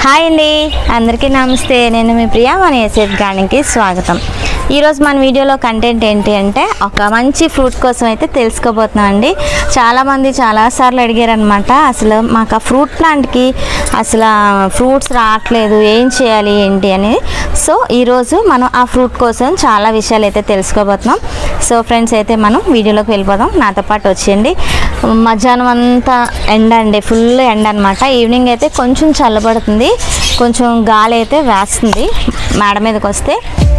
hi అండి అందరికీ నమస్తే నేను మీ ప్రియా మన ఎస్ఎఫ్ గార్డెన్కి స్వాగతం ఈరోజు మన వీడియోలో కంటెంట్ ఏంటి అంటే ఒక మంచి ఫ్రూట్ కోసం అయితే తెలుసుకోబోతున్నాం అండి చాలామంది చాలాసార్లు అడిగారనమాట అసలు మాకు ఆ ఫ్రూట్ ప్లాంట్కి అసలు ఫ్రూట్స్ రావట్లేదు ఏం చేయాలి ఏంటి అని సో ఈరోజు మనం ఆ ఫ్రూట్ కోసం చాలా విషయాలు అయితే తెలుసుకోబోతున్నాం సో ఫ్రెండ్స్ అయితే మనం వీడియోలోకి వెళ్ళిపోదాం నాతో పాటు వచ్చేయండి మధ్యాహ్నం అంతా ఎండ అండి ఫుల్ ఎండ అనమాట ఈవినింగ్ అయితే కొంచెం చల్లబడుతుంది కొంచెం గాలి అయితే వేస్తుంది మేడ మీదకి వస్తే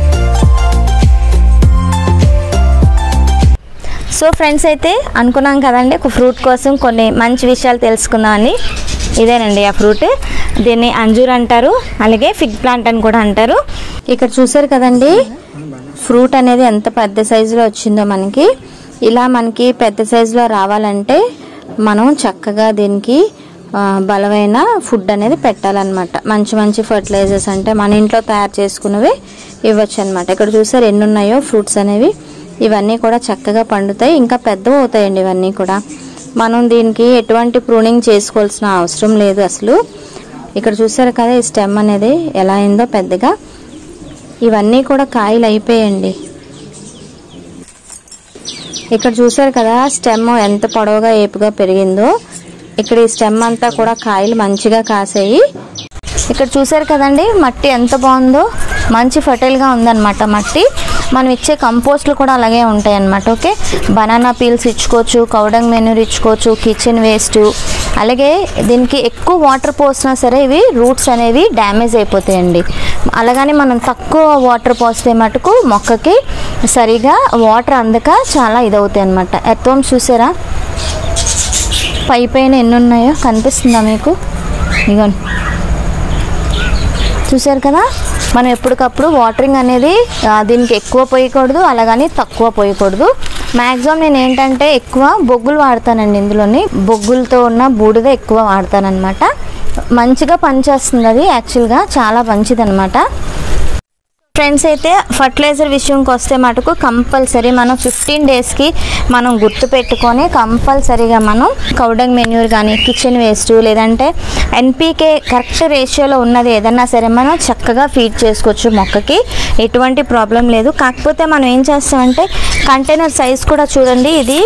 సో ఫ్రెండ్స్ అయితే అనుకున్నాం కదండి ఒక ఫ్రూట్ కోసం కొన్ని మంచి విషయాలు తెలుసుకుందామని ఇదేనండి ఆ ఫ్రూట్ దీన్ని అంజూర్ అంటారు అలాగే ఫిగ్ ప్లాంట్ అని కూడా అంటారు ఇక్కడ చూసారు కదండి ఫ్రూట్ అనేది ఎంత పెద్ద సైజులో వచ్చిందో మనకి ఇలా మనకి పెద్ద సైజులో రావాలంటే మనం చక్కగా దీనికి ఆ, బలమైన ఫుడ్ అనేది పెట్టాలన్నమాట మంచి మంచి ఫర్టిలైజర్స్ అంటే మన ఇంట్లో తయారు చేసుకున్నవి ఇవ్వచ్చు అనమాట ఇక్కడ చూసారు ఎన్ని ఉన్నాయో ఫ్రూట్స్ అనేవి ఇవన్నీ కూడా చక్కగా పండుతాయి ఇంకా పెద్దవి అవుతాయండి ఇవన్నీ కూడా మనం దీనికి ఎటువంటి ప్రూనింగ్ చేసుకోవాల్సిన అవసరం లేదు అసలు ఇక్కడ చూసారు కదా ఈ స్టెమ్ అనేది ఎలా అయిందో పెద్దగా ఇవన్నీ కూడా కాయలు అయిపోయాయండి ఇక్కడ చూసారు కదా స్టెమ్ ఎంత పొడవుగా ఏపుగా పెరిగిందో ఇక్కడ ఈ స్టెమ్ అంతా కూడా కాయలు మంచిగా కాసాయి ఇక్కడ చూసారు కదండి మట్టి ఎంత బాగుందో మంచి ఫర్టైల్గా ఉందన్నమాట మట్టి మనం ఇచ్చే కంపోస్ట్లు కూడా అలాగే ఉంటాయి అన్నమాట ఓకే బనానా పీల్స్ ఇచ్చుకోవచ్చు కౌడంగ్ మెన్యూర్ ఇచ్చుకోవచ్చు కిచెన్ వేస్ట్ అలాగే దీనికి ఎక్కువ వాటర్ పోసినా సరే ఇవి రూట్స్ అనేవి డ్యామేజ్ అయిపోతాయండి అలాగని మనం తక్కువ వాటర్ పోస్తే మటుకు మొక్కకి సరిగా వాటర్ అందక చాలా ఇదవుతాయి అనమాట ఎత్వం చూసారా పై పైన ఎన్ని ఉన్నాయో కనిపిస్తుందా మీకు ఇగోండి చూసారు కదా మనం ఎప్పటికప్పుడు వాటరింగ్ అనేది ఆ, దీనికి ఎక్కువ పోయకూడదు అలాగని తక్కువ పోయకూడదు మ్యాక్సిమం నేను ఏంటంటే ఎక్కువ బొగ్గులు వాడతానండి ఇందులోని బొగ్గులతో ఉన్న బూడిద ఎక్కువ వాడతానన్నమాట మంచిగా పనిచేస్తుంది అది యాక్చువల్గా చాలా మంచిదన్నమాట ఫ్రెండ్స్ అయితే ఫర్టిలైజర్ విషయంకి వస్తే మటుకు కంపల్సరీ మనం ఫిఫ్టీన్ డేస్కి మనం గుర్తు పెట్టుకొని కంపల్సరీగా మనం కౌడంగ్ మెన్యూర్ కానీ కిచెన్ వేస్ట్ లేదంటే ఎన్పీకే కరెక్ట్ రేషియోలో ఉన్నది ఏదన్నా సరే మనం చక్కగా ఫీడ్ చేసుకోవచ్చు మొక్కకి ఎటువంటి ప్రాబ్లం లేదు కాకపోతే మనం ఏం చేస్తామంటే కంటైనర్ సైజ్ కూడా చూడండి ఇది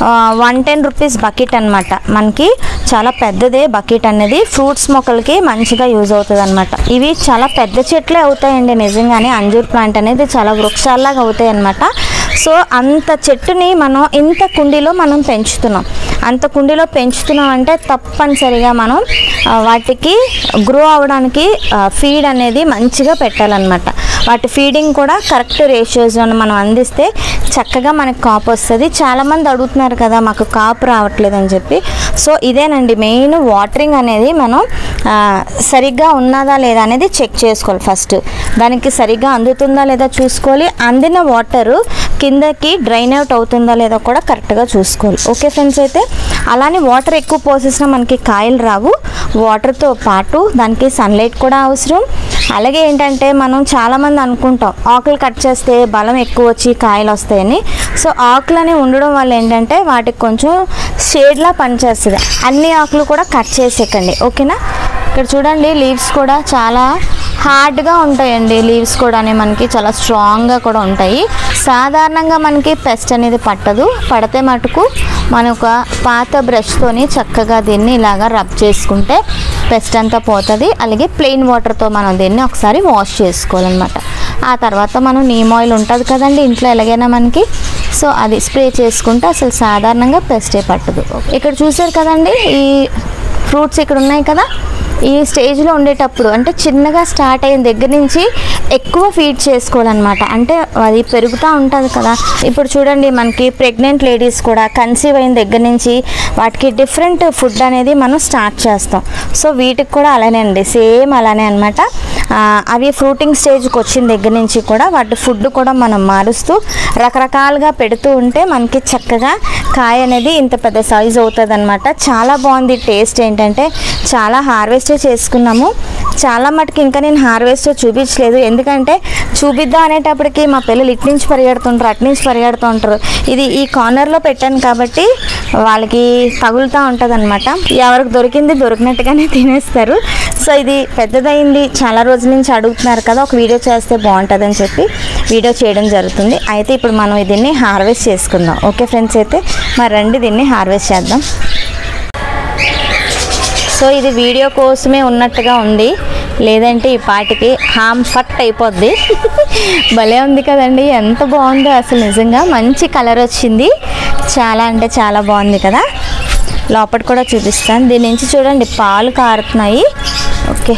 వన్ టెన్ రూపీస్ బకెట్ అనమాట మనకి చాలా పెద్దదే బకెట్ అనేది ఫ్రూట్స్ మొక్కలకి మంచిగా యూజ్ అవుతుంది అనమాట ఇవి చాలా పెద్ద చెట్లే అవుతాయండి నిజంగానే అంజూర్ ప్లాంట్ అనేది చాలా వృక్షాల్లాగా అవుతాయి అనమాట సో అంత చెట్టుని మనం ఇంత కుండీలో మనం పెంచుతున్నాం అంత కుండీలో పెంచుతున్నాం అంటే తప్పనిసరిగా మనం ఆ, వాటికి గ్రో అవడానికి ఫీడ్ అనేది మంచిగా పెట్టాలన్నమాట వాటి ఫీడింగ్ కూడా కరెక్ట్ రేషియోస్లో మనం అందిస్తే చక్కగా మనకు కాపు వస్తుంది చాలామంది అడుగుతున్నారు కదా మాకు కాపు రావట్లేదు అని చెప్పి సో ఇదేనండి మెయిన్ వాటరింగ్ అనేది మనం ఆ, సరిగ్గా ఉన్నదా లేదా అనేది చెక్ చేసుకోవాలి ఫస్ట్ దానికి సరిగ్గా అందుతుందా లేదా చూసుకోవాలి అందిన వాటర్ కిందకి డ్రైన్ అవుట్ అవుతుందా లేదా కూడా కరెక్ట్గా చూసుకోవాలి ఓకే ఫ్రెండ్స్ అయితే అలానే వాటర్ ఎక్కువ పోసేసినా మనకి కాయలు రావు వాటర్తో పాటు దానికి సన్లైట్ కూడా అవసరం అలాగే ఏంటంటే మనం చాలామంది అనుకుంటాం ఆకులు కట్ చేస్తే బలం ఎక్కువ వచ్చి కాయలు వస్తాయని సో ఆకులు అనేవి ఉండడం వల్ల ఏంటంటే వాటికి కొంచెం షేడ్లా పనిచేస్తుంది అన్ని ఆకులు కూడా కట్ చేసేకండి ఓకేనా ఇక్కడ చూడండి లీవ్స్ కూడా చాలా హార్డ్గా ఉంటాయండి లీవ్స్ కూడా మనకి చాలా స్ట్రాంగ్గా కూడా ఉంటాయి సాధారణంగా మనకి పెస్ట్ అనేది పట్టదు పడితే మటుకు మన ఒక పాత బ్రష్తోని చక్కగా దీన్ని ఇలాగా రబ్ చేసుకుంటే పెస్ట్ అంతా పోతుంది అలాగే ప్లెయిన్ వాటర్తో మనం దీన్ని ఒకసారి వాష్ చేసుకోవాలన్నమాట ఆ తర్వాత మనం నీమ్ ఆయిల్ ఉంటుంది కదండి ఇంట్లో ఎలాగైనా మనకి సో అది స్ప్రే చేసుకుంటే అసలు సాధారణంగా పెస్టే పట్టదు ఇక్కడ చూసారు కదండి ఈ ఫ్రూట్స్ ఇక్కడ ఉన్నాయి కదా ఈ స్టేజ్లో ఉండేటప్పుడు అంటే చిన్నగా స్టార్ట్ అయిన దగ్గర నుంచి ఎక్కువ ఫీడ్ చేసుకోవాలన్నమాట అంటే అది పెరుగుతూ ఉంటుంది కదా ఇప్పుడు చూడండి మనకి ప్రెగ్నెంట్ లేడీస్ కూడా కన్సీవ్ అయిన దగ్గర నుంచి వాటికి డిఫరెంట్ ఫుడ్ అనేది మనం స్టార్ట్ చేస్తాం సో వీటికి కూడా అలానే అండి సేమ్ అలానే అనమాట అవి ఫ్రూటింగ్ స్టేజ్కి వచ్చిన దగ్గర నుంచి కూడా వాటి ఫుడ్ కూడా మనం మారుస్తూ రకరకాలుగా పెడుతూ ఉంటే మనకి చక్కగా కాయ అనేది ఇంత పెద్ద సైజ్ అవుతుంది అనమాట చాలా బాగుంది టేస్ట్ ఏంటంటే చాలా హార్వెస్ట్ చేసుకున్నాము చాలా మటుకు ఇంకా నేను హార్వెస్ట్ చూపించలేదు ఎందుకంటే చూపిద్దాం అనేటప్పటికి మా పిల్లలు ఇటు నుంచి పరిగెడుతుంటారు అటు నుంచి పరిగెడుతుంటారు ఇది ఈ కార్నర్లో పెట్టాను కాబట్టి వాళ్ళకి తగులుతూ ఉంటుంది అనమాట ఎవరికి దొరికింది దొరికినట్టుగానే తినేస్తారు సో ఇది పెద్దదైంది చాలా రోజుల నుంచి అడుగుతున్నారు కదా ఒక వీడియో చేస్తే బాగుంటుందని చెప్పి వీడియో చేయడం జరుగుతుంది అయితే ఇప్పుడు మనం దీన్ని హార్వెస్ట్ చేసుకుందాం ఓకే ఫ్రెండ్స్ అయితే మరి రండి దీన్ని హార్వెస్ట్ చేద్దాం సో ఇది వీడియో కోసమే ఉన్నట్టుగా ఉంది లేదంటే ఈ పాటికి హామ్ ఫట్ అయిపోద్ది భలే ఉంది కదండి ఎంత బాగుందో అసలు నిజంగా మంచి కలర్ వచ్చింది చాలా అంటే చాలా బాగుంది కదా లోపల కూడా చూపిస్తాను దీని నుంచి చూడండి పాలు కారుతున్నాయి ఓకే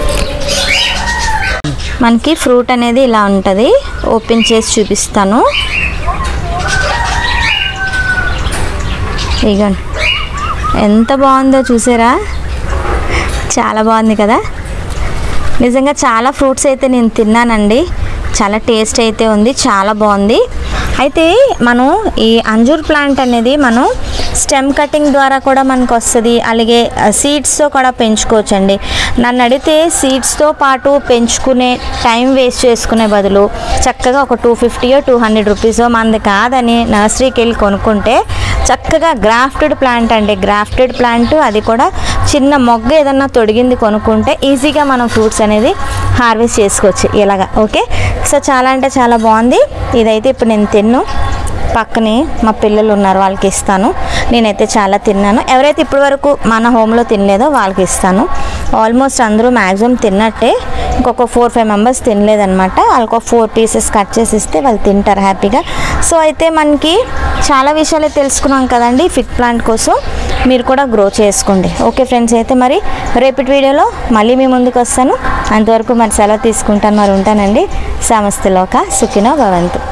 మనకి ఫ్రూట్ అనేది ఇలా ఉంటుంది ఓపెన్ చేసి చూపిస్తాను ఇగోండి ఎంత బాగుందో చూసారా చాలా బాగుంది కదా నిజంగా చాలా ఫ్రూట్స్ అయితే నేను తిన్నానండి చాలా టేస్ట్ అయితే ఉంది చాలా బాగుంది అయితే మనం ఈ అంజూర్ ప్లాంట్ అనేది మనం స్టెమ్ కటింగ్ ద్వారా కూడా మనకు వస్తుంది అలాగే సీడ్స్తో కూడా పెంచుకోవచ్చు అండి నన్ను అడిగితే సీడ్స్తో పాటు పెంచుకునే టైం వేస్ట్ చేసుకునే బదులు చక్కగా ఒక టూ ఫిఫ్టీయో టూ హండ్రెడ్ రూపీసో మనది కాదని నర్సరీకి వెళ్ళి కొనుక్కుంటే చక్కగా గ్రాఫ్టెడ్ ప్లాంట్ అండి గ్రాఫ్టెడ్ ప్లాంట్ అది కూడా చిన్న మొగ్గ ఏదన్నా తొడిగింది కొనుక్కుంటే ఈజీగా మనం ఫ్రూట్స్ అనేది హార్వెస్ట్ చేసుకోవచ్చు ఇలాగా ఓకే సో చాలా అంటే చాలా బాగుంది ఇదైతే ఇప్పుడు నేను తిన్ను పక్కనే మా పిల్లలు ఉన్నారు వాళ్ళకి ఇస్తాను నేనైతే చాలా తిన్నాను ఎవరైతే ఇప్పటి వరకు మన హోమ్లో తినలేదో వాళ్ళకి ఇస్తాను ఆల్మోస్ట్ అందరూ మ్యాక్సిమం తిన్నట్టే ఇంకొక ఫోర్ ఫైవ్ మెంబర్స్ తినలేదన్నమాట వాళ్ళకి ఒక ఫోర్ పీసెస్ కట్ చేసి ఇస్తే వాళ్ళు తింటారు హ్యాపీగా సో అయితే మనకి చాలా విషయాలు తెలుసుకున్నాం కదండి ఫిట్ ప్లాంట్ కోసం మీరు కూడా గ్రో చేసుకోండి ఓకే ఫ్రెండ్స్ అయితే మరి రేపటి వీడియోలో మళ్ళీ మీ ముందుకు వస్తాను అంతవరకు మరి సెలవు తీసుకుంటాను మరి ఉంటానండి సమస్తలోక సుఖినో భవంతు